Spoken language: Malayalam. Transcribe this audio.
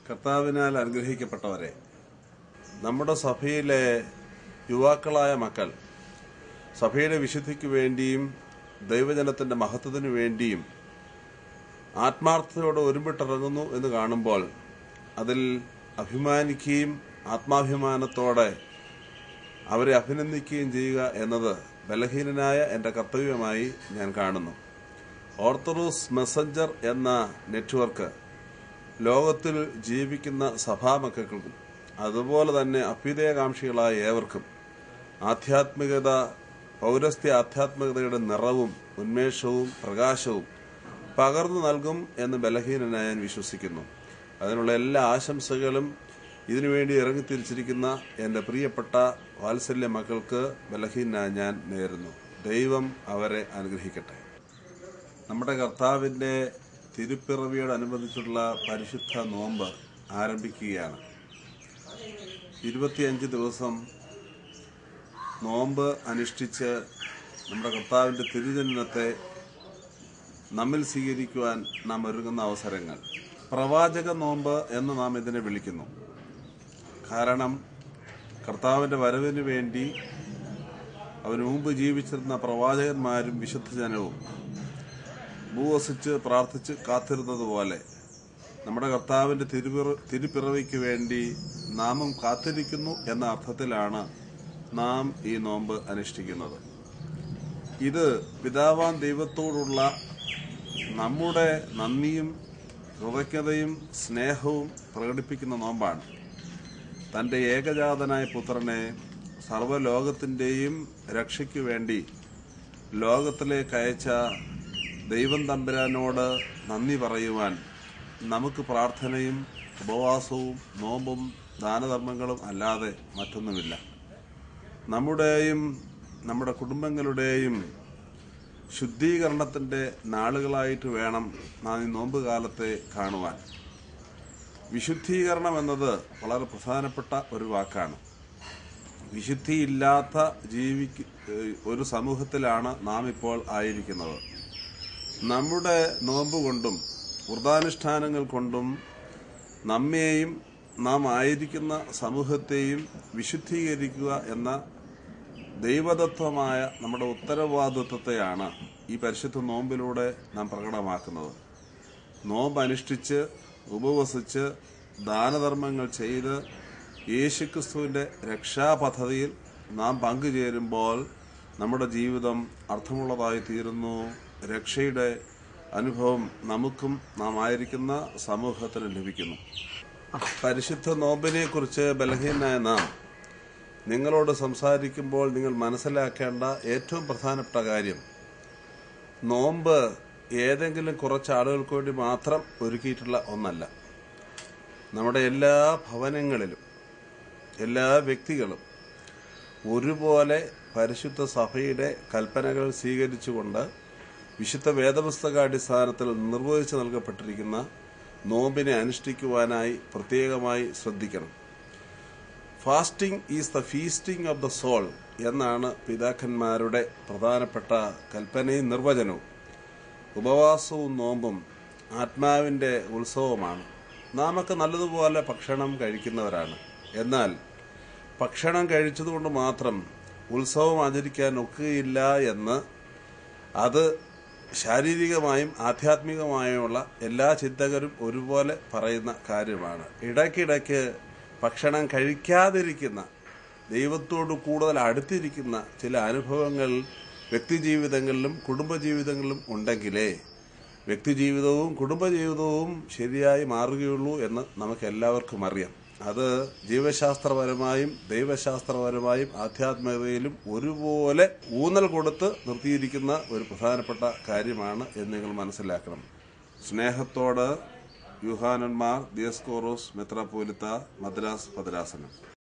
കർത്താവിനാൽ അനുഗ്രഹിക്കപ്പെട്ടവരെ നമ്മുടെ സഭയിലെ യുവാക്കളായ മക്കൾ സഭയുടെ വിശുദ്ധിക്ക് വേണ്ടിയും ദൈവജനത്തിന്റെ മഹത്വത്തിനു വേണ്ടിയും ആത്മാർത്ഥതയോടെ ഒരുമിട്ടിറങ്ങുന്നു എന്ന് കാണുമ്പോൾ അതിൽ അഭിമാനിക്കുകയും ആത്മാഭിമാനത്തോടെ അവരെ അഭിനന്ദിക്കുകയും ചെയ്യുക എന്നത് ബലഹീനനായ എൻ്റെ കർത്തവ്യമായി ഞാൻ കാണുന്നു ഓർത്തഡോക്സ് മെസ്സഞ്ചർ എന്ന നെറ്റ്വർക്ക് ലോകത്തിൽ ജീവിക്കുന്ന സഭാമക്കൾക്കും അതുപോലെ തന്നെ അഭ്യുദയകാംക്ഷികളായ ഏവർക്കും ആധ്യാത്മികത പൗരസ്ത്യ ആധ്യാത്മികതയുടെ നിറവും ഉന്മേഷവും പ്രകാശവും പകർന്നു നൽകും എന്ന് ബലഹീനനായി ഞാൻ വിശ്വസിക്കുന്നു അതിനുള്ള എല്ലാ ആശംസകളും ഇതിനുവേണ്ടി ഇറങ്ങിത്തിരിച്ചിരിക്കുന്ന എൻ്റെ പ്രിയപ്പെട്ട വാത്സല്യ മക്കൾക്ക് ബലഹീനായി ഞാൻ നേരുന്നു ദൈവം അവരെ അനുഗ്രഹിക്കട്ടെ നമ്മുടെ കർത്താവിൻ്റെ തിരുപ്പിറവിയോടനുബന്ധിച്ചുള്ള പരിശുദ്ധ നോമ്പ് ആരംഭിക്കുകയാണ് ഇരുപത്തിയഞ്ച് ദിവസം നോമ്പ് അനുഷ്ഠിച്ച് നമ്മുടെ കർത്താവിൻ്റെ തിരുജന്മത്തെ നമ്മിൽ സ്വീകരിക്കുവാൻ നാം ഒരുങ്ങുന്ന അവസരങ്ങൾ പ്രവാചക നോമ്പ് എന്ന് നാം ഇതിനെ വിളിക്കുന്നു കാരണം കർത്താവിൻ്റെ വരവിന് വേണ്ടി അവന് മുമ്പ് ജീവിച്ചിരുന്ന പ്രവാചകന്മാരും വിശുദ്ധ ജനവും ഭൂവസിച്ച് പ്രാർത്ഥിച്ച് കാത്തിരുന്നതുപോലെ നമ്മുടെ കർത്താവിൻ്റെ തിരുപിറ തിരുപ്പിറവിക്ക് വേണ്ടി നാമും കാത്തിരിക്കുന്നു എന്ന അർത്ഥത്തിലാണ് നാം ഈ നോമ്പ് അനുഷ്ഠിക്കുന്നത് ഇത് പിതാവാൻ ദൈവത്തോടുള്ള നമ്മുടെ നന്ദിയും കൃതജ്ഞതയും സ്നേഹവും പ്രകടിപ്പിക്കുന്ന നോമ്പാണ് തൻ്റെ ഏകജാതനായ പുത്രനെ സർവ്വലോകത്തിൻ്റെയും രക്ഷയ്ക്കു വേണ്ടി ലോകത്തിലേക്ക് അയച്ച ദൈവം തമ്പുരാനോട് നന്ദി പറയുവാൻ നമുക്ക് പ്രാർത്ഥനയും ഉപവാസവും നോമ്പും ദാനധർമ്മങ്ങളും അല്ലാതെ മറ്റൊന്നുമില്ല നമ്മുടെയും നമ്മുടെ കുടുംബങ്ങളുടെയും ശുദ്ധീകരണത്തിൻ്റെ നാളുകളായിട്ട് വേണം നാം ഈ നോമ്പ് കാലത്തെ കാണുവാൻ വിശുദ്ധീകരണം എന്നത് വളരെ പ്രധാനപ്പെട്ട ഒരു വാക്കാണ് വിശുദ്ധിയില്ലാത്ത ജീവിക്ക് ഒരു സമൂഹത്തിലാണ് നാം ഇപ്പോൾ ആയിരിക്കുന്നത് നമ്മുടെ നോമ്പ് കൊണ്ടും വ്രതാനുഷ്ഠാനങ്ങൾ കൊണ്ടും നമ്മെയും നാം ആയിരിക്കുന്ന സമൂഹത്തെയും വിശുദ്ധീകരിക്കുക എന്ന ദൈവദത്വമായ നമ്മുടെ ഉത്തരവാദിത്വത്തെയാണ് ഈ പരിശുദ്ധ നോമ്പിലൂടെ നാം പ്രകടമാക്കുന്നത് നോമ്പ് അനുഷ്ഠിച്ച് ഉപവസിച്ച് ദാനധർമ്മങ്ങൾ ചെയ്ത് യേശുക്രിസ്തുവിന്റെ രക്ഷാപദ്ധതിയിൽ നാം പങ്കുചേരുമ്പോൾ നമ്മുടെ ജീവിതം അർത്ഥമുള്ളതായി തീരുന്നു രക്ഷയുടെ അനുഭവം നമുക്കും നാം ആയിരിക്കുന്ന സമൂഹത്തിന് ലഭിക്കുന്നു പരിശുദ്ധ നോമ്പിനെ കുറിച്ച് ബലഹീനായ നാം നിങ്ങളോട് സംസാരിക്കുമ്പോൾ നിങ്ങൾ മനസ്സിലാക്കേണ്ട ഏറ്റവും പ്രധാനപ്പെട്ട കാര്യം നോമ്പ് ഏതെങ്കിലും കുറച്ച് ആളുകൾക്ക് വേണ്ടി മാത്രം ഒരുക്കിയിട്ടുള്ള ഒന്നല്ല നമ്മുടെ എല്ലാ ഭവനങ്ങളിലും എല്ലാ വ്യക്തികളും ഒരുപോലെ പരിശുദ്ധ സഭയുടെ കൽപ്പനകൾ സ്വീകരിച്ചുകൊണ്ട് വിശുദ്ധ വേദപുസ്തകാടിസ്ഥാനത്തിൽ നിർവഹിച്ചു നൽകപ്പെട്ടിരിക്കുന്ന നോമ്പിനെ അനുഷ്ഠിക്കുവാനായി പ്രത്യേകമായി ശ്രദ്ധിക്കണം fasting is the feasting of the soul എന്നാണ് പിതാക്കന്മാരുടെ പ്രധാനപ്പെട്ട കൽപ്പനയും നിർവചനവും ഉപവാസവും നോമ്പും ആത്മാവിൻ്റെ ഉത്സവമാണ് നാമൊക്കെ നല്ലതുപോലെ ഭക്ഷണം കഴിക്കുന്നവരാണ് എന്നാൽ ഭക്ഷണം കഴിച്ചതുകൊണ്ട് മാത്രം ഉത്സവം ആചരിക്കാൻ ഒക്കുകയില്ല എന്ന് അത് ശാരീരികമായും ആധ്യാത്മികമായുമുള്ള എല്ലാ ചിന്തകരും ഒരുപോലെ പറയുന്ന കാര്യമാണ് ഇടയ്ക്കിടയ്ക്ക് ഭക്ഷണം കഴിക്കാതിരിക്കുന്ന ദൈവത്തോട് കൂടുതൽ അടുത്തിരിക്കുന്ന ചില അനുഭവങ്ങൾ വ്യക്തിജീവിതങ്ങളിലും കുടുംബജീവിതങ്ങളിലും ഉണ്ടെങ്കിലേ വ്യക്തിജീവിതവും കുടുംബജീവിതവും ശരിയായി മാറുകയുള്ളൂ എന്ന് നമുക്ക് എല്ലാവർക്കും അറിയാം അത് ജീവശാസ്ത്രപരമായും ദൈവശാസ്ത്രപരമായും ആധ്യാത്മികതയിലും ഒരുപോലെ ഊന്നൽ കൊടുത്ത് നിർത്തിയിരിക്കുന്ന ഒരു പ്രധാനപ്പെട്ട കാര്യമാണ് എന്ന് നിങ്ങൾ മനസ്സിലാക്കണം സ്നേഹത്തോട് യുഹാനന്മാർ ദിയസ്കോറോസ് മെത്രാപോലിത്ത മദ്രാസ് ഭദ്രാസനം